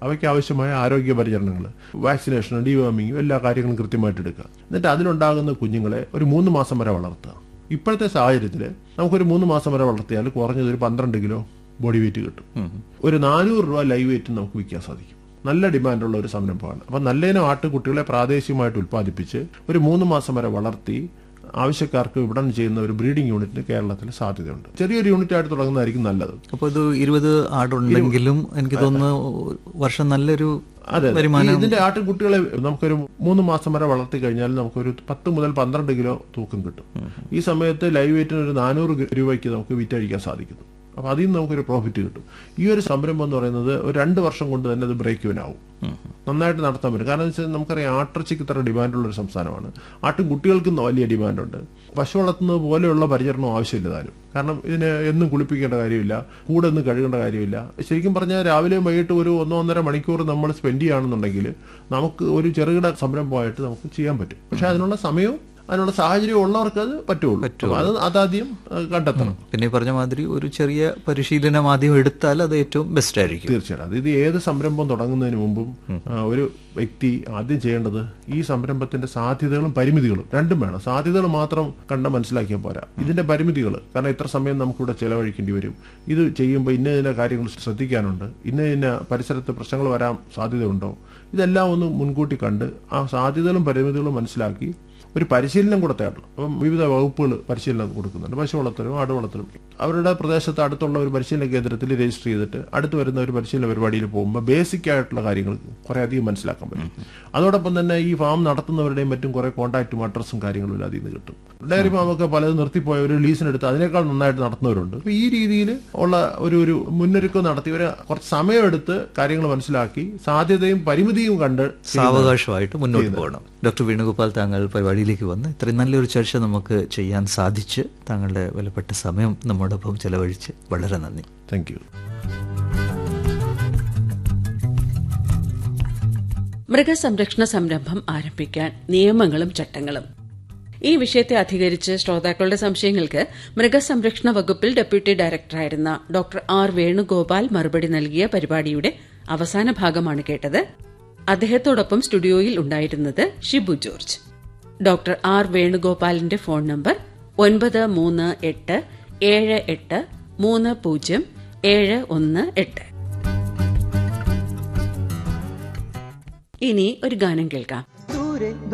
അവയ്ക്ക് ആവശ്യമായ ആരോഗ്യ പരിചരണങ്ങൾ വാക്സിനേഷൻ ഡിവേമിങ് എല്ലാ കാര്യങ്ങളും കൃത്യമായിട്ട് എടുക്കുക എന്നിട്ട് അതിലുണ്ടാകുന്ന കുഞ്ഞുങ്ങളെ ഒരു മൂന്ന് മാസം വരെ വളർത്തുക ഇപ്പോഴത്തെ സാഹചര്യത്തിൽ നമുക്കൊരു മൂന്ന് മാസം വരെ വളർത്തിയാൽ കുറഞ്ഞത് ഒരു പന്ത്രണ്ട് കിലോ ബോഡി വെയിറ്റ് കിട്ടും ഒരു നാനൂറ് രൂപ ലൈവ് വെയിറ്റ് നമുക്ക് വിൽക്കാൻ സാധിക്കും നല്ല ഡിമാൻഡുള്ള ഒരു സംരംഭമാണ് അപ്പം നല്ലതിനും ആട്ടുകുട്ടികളെ പ്രാദേശികമായിട്ട് ഉൽപ്പാദിപ്പിച്ച് ഒരു മൂന്ന് മാസം വരെ വളർത്തി ആവശ്യക്കാർക്ക് വിപണനം ചെയ്യുന്ന ഒരു ബ്രീഡിംഗ് യൂണിറ്റിന് കേരളത്തിൽ സാധ്യതയുണ്ട് ചെറിയൊരു യൂണിറ്റ് ആയിട്ട് തുടങ്ങുന്നതായിരിക്കും നല്ലത് അപ്പോൾ ഇത് ഇരുപത് ആടുണ്ടെങ്കിലും എനിക്ക് തോന്നുന്നു വർഷം നല്ലൊരു അതെ അതെ. ഈ വരുമാനം ഇതിന്റെ ആട്ടിൻകുട്ടികളെ നമുക്കൊരു മൂന്ന് മാസം വരെ വളർത്തി കഴിഞ്ഞാൽ നമുക്കൊരു പത്ത് മുതൽ പന്ത്രണ്ട് കിലോ തൂക്കം കിട്ടും ഈ സമയത്ത് ലൈവ് വെയിറ്റിന് ഒരു നാനൂറ് രൂപയ്ക്ക് നമുക്ക് വിറ്റഴിക്കാൻ സാധിക്കുന്നു അപ്പൊ അതിൽ നിന്ന് നമുക്കൊരു പ്രോഫിറ്റ് കിട്ടും ഈ ഒരു സംരംഭം എന്ന് പറയുന്നത് ഒരു രണ്ട് വർഷം കൊണ്ട് തന്നെ അത് ബ്രേക്ക് ഇവനാവും നന്നായിട്ട് നടത്താൻ പറ്റും കാരണം എന്ന് വെച്ചാൽ നമുക്കറിയാം ആട്ടിറച്ചിക്ക് ഇത്ര ഡിമാൻഡുള്ള ഒരു സംസ്ഥാനമാണ് ആട്ടും കുട്ടികൾക്കും വലിയ ഡിമാൻഡുണ്ട് പശു വളർത്തുന്നത് പോലെയുള്ള പരിചരണം ആവശ്യമില്ല താനും കാരണം ഇതിന് എന്നും കുളിപ്പിക്കേണ്ട കാര്യമില്ല കൂടെ ഒന്നും കഴുകേണ്ട കാര്യമില്ല ശരിക്കും പറഞ്ഞാൽ രാവിലെയും വൈകിട്ട് ഒരു ഒന്നോ ഒന്നര മണിക്കൂർ നമ്മൾ സ്പെൻഡ് ചെയ്യുകയാണെന്നുണ്ടെങ്കിൽ നമുക്ക് ഒരു ചെറുകിട സംരംഭമായിട്ട് നമുക്ക് ചെയ്യാൻ പറ്റും പക്ഷെ അതിനുള്ള സമയവും അതിനുള്ള സാഹചര്യം ഉള്ളവർക്ക് അത് പറ്റുള്ളൂ അപ്പൊ അത് അതാദ്യം ഏഹ്, കണ്ടെത്തണം പിന്നെ ഈ പറഞ്ഞ മാതിരി ഒരു ചെറിയ പരിശീലനം ആദ്യം എടുത്താൽ അത് ഏറ്റവും ബെസ്റ്റ് ആയിരിക്കും തീർച്ചയായിട്ടും അത് ഇത് ഏത് സംരംഭം തുടങ്ങുന്നതിന് മുമ്പും ആ, ഒരു വ്യക്തി ആദ്യം ചെയ്യേണ്ടത് ഈ സംരംഭത്തിന്റെ സാധ്യതകളും പരിമിതികളും രണ്ടും വേണം സാധ്യതകൾ മാത്രം കണ്ട് മനസ്സിലാക്കിയാൽ പോരാ ഇതിന്റെ പരിമിതികൾ കാരണം ഇത്ര സമയം നമുക്കിവിടെ ചെലവഴിക്കേണ്ടി വരും ഇത് ചെയ്യുമ്പോൾ ഇന്ന ഇന്ന കാര്യങ്ങൾ ശ്രദ്ധിക്കാനുണ്ട് ഇന്ന ഇന്ന പരിസരത്ത് പ്രശ്നങ്ങൾ വരാൻ സാധ്യതയുണ്ടോ ഇതെല്ലാം ഒന്ന് മുൻകൂട്ടി കണ്ട് ആ സാധ്യതകളും പരിമിതികളും മനസ്സിലാക്കി ഒരു പരിശീലനം കൂടെ തേടണം അപ്പം വിവിധ വകുപ്പുകൾ പരിശീലനം കൊടുക്കുന്നുണ്ട് പശു വളർത്തലും ആട് വളർത്തലും അവരുടെ പ്രദേശത്ത് അടുത്തുള്ള ഒരു പരിശീലന കേന്ദ്രത്തിൽ രജിസ്റ്റർ ചെയ്തിട്ട് അടുത്ത് വരുന്ന ഒരു പരിശീലന പരിപാടിയിൽ പോകുമ്പോൾ ബേസിക് ആയിട്ടുള്ള കാര്യങ്ങൾ കുറെ അധികം മനസ്സിലാക്കാൻ പറ്റും അതോടൊപ്പം തന്നെ ഈ ഫാം നടത്തുന്നവരുടെയും മറ്റും കുറെ കോൺടാക്റ്റും അഡ്രസ്സും കാര്യങ്ങളും അതിൽ നിന്ന് കിട്ടും ഡയറി ഫാമൊക്കെ പലതും നിർത്തിപ്പോയ ഒരു ലീസിനെടുത്ത് അതിനേക്കാൾ നന്നായിട്ട് നടത്തുന്നവരുണ്ട് അപ്പൊ ഈ രീതിയിൽ ഉള്ള ഒരു ഒരു മുന്നൊരുക്കം നടത്തി ഇവരെ കുറച്ച് സമയമെടുത്ത് കാര്യങ്ങൾ മനസ്സിലാക്കി സാധ്യതയും പരിമിതിയും കണ്ട് സാവകാശമായിട്ട് മുന്നോട്ട് പോകണം ഡോക്ടർ വേണുഗോപാൽ താങ്കൾ പരിപാടിയിലേക്ക് വന്ന് ഇത്രയും നല്ലൊരു ചർച്ച നമുക്ക് ചെയ്യാൻ സാധിച്ച് താങ്കളുടെ വിലപ്പെട്ട സമയം നമ്മോടൊപ്പം ചെലവഴിച്ച് വളരെ നന്ദി താങ്ക് യു മൃഗസംരക്ഷണ സംരംഭം ആരംഭിക്കാൻ നിയമങ്ങളും ചട്ടങ്ങളും ഈ വിഷയത്തെ അധികരിച്ച് ശ്രോതാക്കളുടെ സംശയങ്ങൾക്ക് മൃഗസംരക്ഷണ വകുപ്പിൽ ഡെപ്യൂട്ടി ഡയറക്ടറായിരുന്ന ഡോക്ടർ ആർ വേണുഗോപാൽ മറുപടി നൽകിയ പരിപാടിയുടെ അവസാന ഭാഗമാണ് കേട്ടത് അദ്ദേഹത്തോടൊപ്പം സ്റ്റുഡിയോയിൽ ഉണ്ടായിരുന്നത് ഷിബു ജോർജ് ഡോക്ടർ ആർ വേണുഗോപാലിന്റെ ഫോൺ നമ്പർ ഒൻപത് മൂന്ന് എട്ട് ഏഴ് എട്ട് മൂന്ന് പൂജ്യം ഏഴ് ഒന്ന് എട്ട് ഇനി ഒരു ഗാനം കേൾക്കാം ദൂരെ